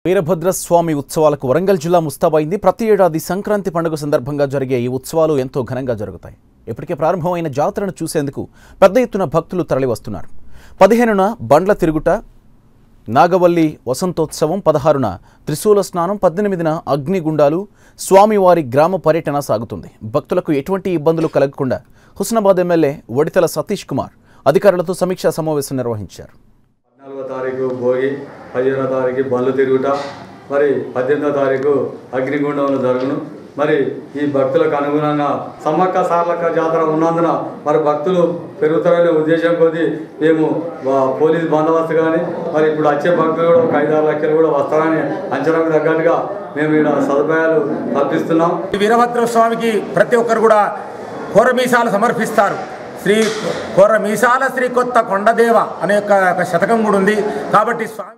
వీరభద్ర స్వామి ఉత్సవాలకు వరంగల్ జిల్లా ముస్తాబైంది ప్రతి ఏడాది సంక్రాంతి పండుగ సందర్భంగా జరిగే ఈ ఉత్సవాలు ఎంతో ఘనంగా జరుగుతాయి ఇప్పటికే ప్రారంభమైన జాతరను చూసేందుకు పెద్ద ఎత్తున భక్తులు తరలివస్తున్నారు పదిహేనున బండ్ల తిరుగుట నాగవల్లి వసంతోత్సవం పదహారున త్రిశూల స్నానం పద్దెనిమిదిన అగ్నిగుండాలు స్వామివారి గ్రామ పర్యటన సాగుతుంది భక్తులకు ఎటువంటి ఇబ్బందులు కలగకుండా హుస్నాబాద్ ఎమ్మెల్యే వడితల సతీష్ కుమార్ అధికారులతో సమీక్షా సమావేశం నిర్వహించారు పద్నాలుగో తారీఖు భోగి పదిహేనో తారీఖు బళ్ళు తిరుగుట మరి పద్దెనిమిదో తారీఖు అగ్నిగుండంలో జరుగును మరి ఈ భక్తులకు అనుగుణంగా సమ్మక్క సార్లక్క జాతర ఉన్నందున మరి భక్తులు పెరుగుతారనే ఉద్దేశం కొద్దీ మేము వా- పోలీస్ బందోబస్తు కానీ మరి ఇప్పుడు వచ్చే భక్తులు కూడా ఒక ఐదారు లక్షలు కూడా వస్తారని అంచనాకు తగ్గట్టుగా మేము ఇక్కడ సదుపాయాలు కల్పిస్తున్నాం వీరభద్ర స్వామికి ప్రతి ఒక్కరు కూడా కోర మీసాలు సమర్పిస్తారు శ్రీ కోర మీసాల శ్రీ కొత్త కొండదేవ అనే ఒక ఒక శతకం కూడా ఉంది కాబట్టి స్వామి